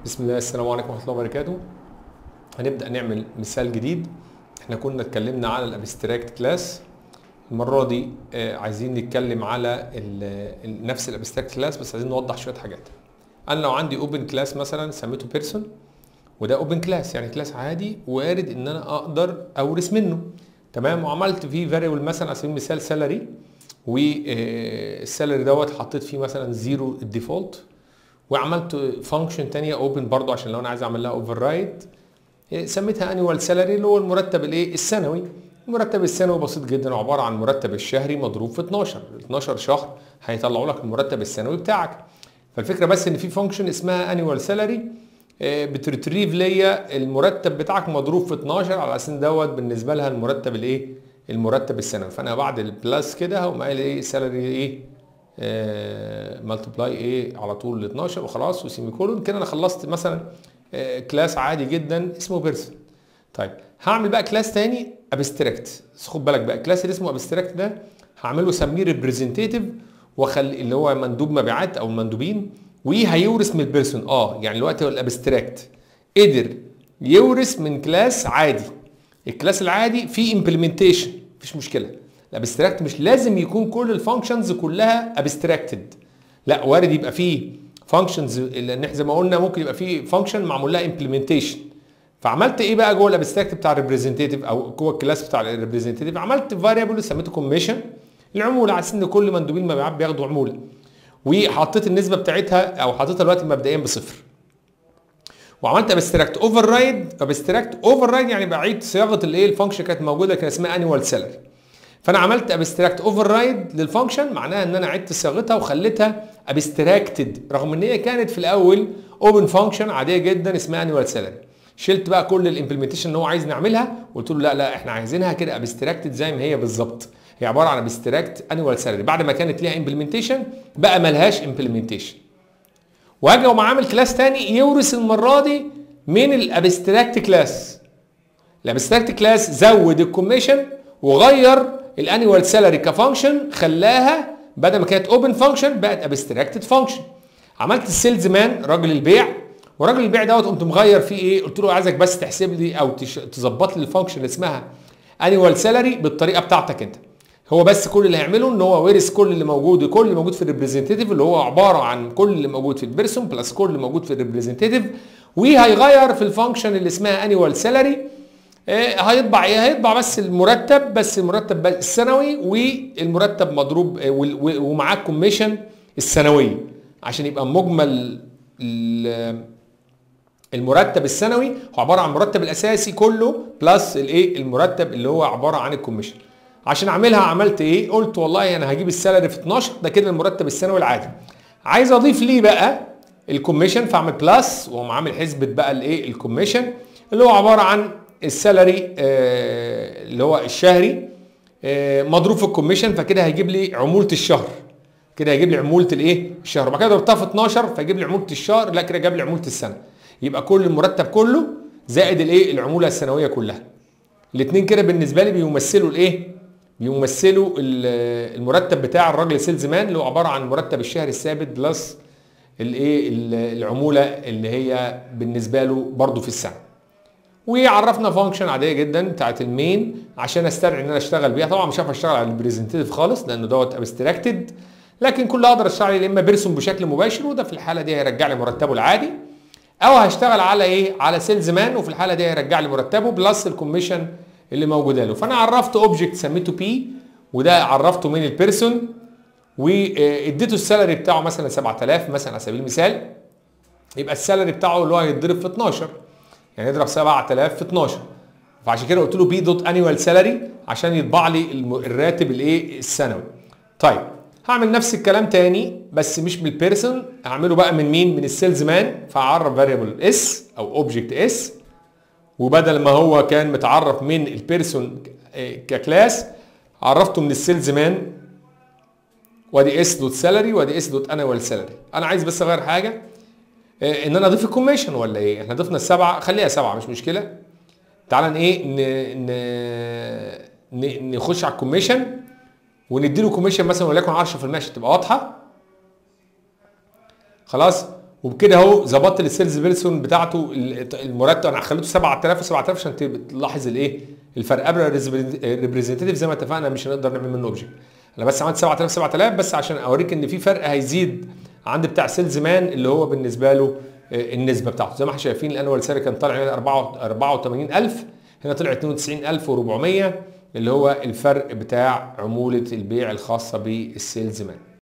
بسم الله السلام عليكم ورحمه الله وبركاته هنبدا نعمل مثال جديد احنا كنا اتكلمنا على الابستراكت كلاس المره دي آه، عايزين نتكلم على ال- ال- نفس الابستراكت كلاس بس عايزين نوضح شويه حاجات انا لو عندي اوبن كلاس مثلا سميته بيرسون وده اوبن كلاس يعني كلاس عادي وارد ان انا اقدر اورث منه تمام وعملت فيه فاريبل مثلا على سبيل المثال سالري والسالري دوت حطيت فيه مثلا زيرو الديفولت وعملت فانكشن تانية اوبن برضو عشان لو انا عايز اعمل لها اوفر رايد سميتها انيوال سالري اللي هو المرتب الايه السنوي المرتب السنوي بسيط جدا عباره عن المرتب الشهري مضروب في 12 12 شهر هيطلعوا لك المرتب السنوي بتاعك فالفكره بس ان في فانكشن اسمها انيوال سالري بتريتريف ليا المرتب بتاعك مضروب في 12 على اساس إن دوت بالنسبه لها المرتب الايه المرتب السنوي فانا بعد البلس كده هقوم قايل ايه سالري ايه ملتبلاي ايه على طول ل 12 وخلاص وسيمي كولون كده انا خلصت مثلا آه، كلاس عادي جدا اسمه بيرسون طيب هعمل بقى كلاس تاني ابستراكت بس خد بالك بقى الكلاس اللي اسمه ابستراكت ده هعمله سميه ريبريزنتيف واخلي اللي هو مندوب مبيعات او المندوبين وهيورث من البيرسون اه يعني دلوقتي هو الابستراكت قدر يورث من كلاس عادي الكلاس العادي فيه امبلمنتيشن مفيش مشكله الابستراكت مش لازم يكون كل الفانكشنز كلها ابستراكتد لا وارد يبقى فيه فانكشنز لان احنا زي ما قلنا ممكن يبقى فيه فانكشن معمول لها امبلمنتيشن فعملت ايه بقى جوه الابستراكت بتاع الريبريزنتيف او جوه الكلاس بتاع الريبريزنتيف عملت فاريبل سميته كوميشن العموله على اساس ان كل مندوبين المبيعات بياخدوا عموله وحطيت النسبه بتاعتها او حطيتها دلوقتي مبدئيا بصفر وعملت ابستراكت اوفر رايد ابستراكت اوفر رايد يعني بعيد صياغه الايه الفانكشن كانت موجوده كان اسمها انيوال سالري فانا عملت ابستراكت اوفر رايد للفانكشن معناها ان انا عدت صياغتها وخليتها ابستراكتد رغم ان هي كانت في الاول اوبن فانكشن عاديه جدا اسمها انيوال سالري شلت بقى كل الامبلمنتيشن اللي هو عايز نعملها وقلت له لا لا احنا عايزينها كده ابستراكتد زي ما هي بالظبط هي عباره عن ابستراكت انيوال سالري بعد ما كانت ليها امبلمنتيشن بقى ملهاش امبلمنتيشن واجي اقوم عامل كلاس تاني يورث المره دي من الابستراكت كلاس الابستراكت كلاس زود الكوميشن وغير الانيوال سالري كفانكشن خلاها بدل ما كانت اوبن فانكشن بقت ابستراكتد فانكشن عملت السيلز مان راجل البيع وراجل البيع دوت قمت مغير فيه ايه قلت له عايزك بس تحسب لي او تش- تظبط لي الفانكشن اللي اسمها انيوال سالري بالطريقه بتاعتك انت هو بس كل اللي هيعمله ان هو ورث كل اللي موجود كل اللي موجود في الريبريزنتيف اللي هو عباره عن كل اللي موجود في البيرسون بلس كل اللي موجود في الريبريزنتيف وهيغير في الفانكشن اللي اسمها انيوال سالري هيطبع ايه هيطبع بس المرتب بس المرتب بس السنوي والمرتب مضروب آه، وال- و- ومعاه الكوميشن السنويه عشان يبقى مجمل ال- المرتب السنوي هو عباره عن المرتب الاساسي كله بلس الايه المرتب اللي هو عباره عن الكوميشن عشان اعملها عملت ايه قلت والله انا هجيب السالري في 12 ده كده المرتب السنوي العادي عايز اضيف ليه بقى الكوميشن فاعمل بلس واقوم عامل حسبه بقى الايه الكوميشن اللي هو عباره عن السالري آه اللي هو الشهري آه مضروب في الكوميشن فكده هيجيب لي عموله الشهر كده هيجيب لي عموله الايه الشهر وبعد كده ضربتها في 12 فيجيب لي عموله الشهر لا كده جاب لي عموله السنه يبقى كل المرتب كله زائد الايه العموله السنويه كلها الاثنين كده بالنسبه لي بيمثلوا الايه بيمثلوا ال- المرتب بتاع الراجل سيلز مان اللي هو عباره عن المرتب الشهري الثابت بلس الايه ال- العموله اللي هي بالنسبه له برضه في السنه وعرفنا فانكشن عاديه جدا بتاعت المين عشان استدعي ان انا اشتغل بيها طبعا مش هعرف اشتغل على البريزنتيف خالص لانه دوت ابستراكتد لكن كل اللي اقدر اشتغل عليه يا اما بيرسون بشكل مباشر وده في الحاله دي هيرجع لي مرتبه العادي او هشتغل على ايه على سيلز مان وفي الحاله دي هيرجع لي مرتبه بلس الكوميشن اللي موجوده له فانا عرفت اوبجكت سميته بي وده عرفته من البيرسون واديته السالري بتاعه مثلا 7000 مثلا على سبيل المثال يبقى السالري بتاعه اللي هو هيتضرب في 12 يعني يضرب 7000 في 12 فعشان كده قلت له بي دوت انيوال سالري عشان يطبع لي الم- الراتب الايه السنوي طيب هعمل نفس الكلام تاني بس مش من البيرسون هعمله بقى من مين من السيلز مان فاعرف فاريبل اس او اوبجكت اس وبدل ما هو كان متعرف من البيرسون ككلاس عرفته من السيلز مان وادي اس دوت سالري وادي اس دوت انوال سالري انا عايز بس اغير حاجه آه، ان انا اضيف الكوميشن ولا ايه احنا ضفنا السبعه خليها سبعه مش مشكله تعال ن- ايه ن... ن... ن... نخش على الكوميشن ونديله كوميشن مثلا وليكن 10% عشان تبقى واضحه خلاص وبكده اهو ظبطت السيلز بيرسون بتاعته المرتب انا خليته 7000 و7000 عشان تلاحظ الايه الفرق قبل الريبريزنتيف زي ما اتفقنا مش هنقدر نعمل منه اوبجكت انا بس عملت 7000 7000 بس عشان اوريك ان في فرق هيزيد عند بتاع سيلز مان اللي هو بالنسبه له النسبه بتاعته زي ما احنا شايفين الانوال سالري كان طالع هنا 84000 هنا طلع 92400 اللي هو الفرق بتاع عموله البيع الخاصه بالسيلز مان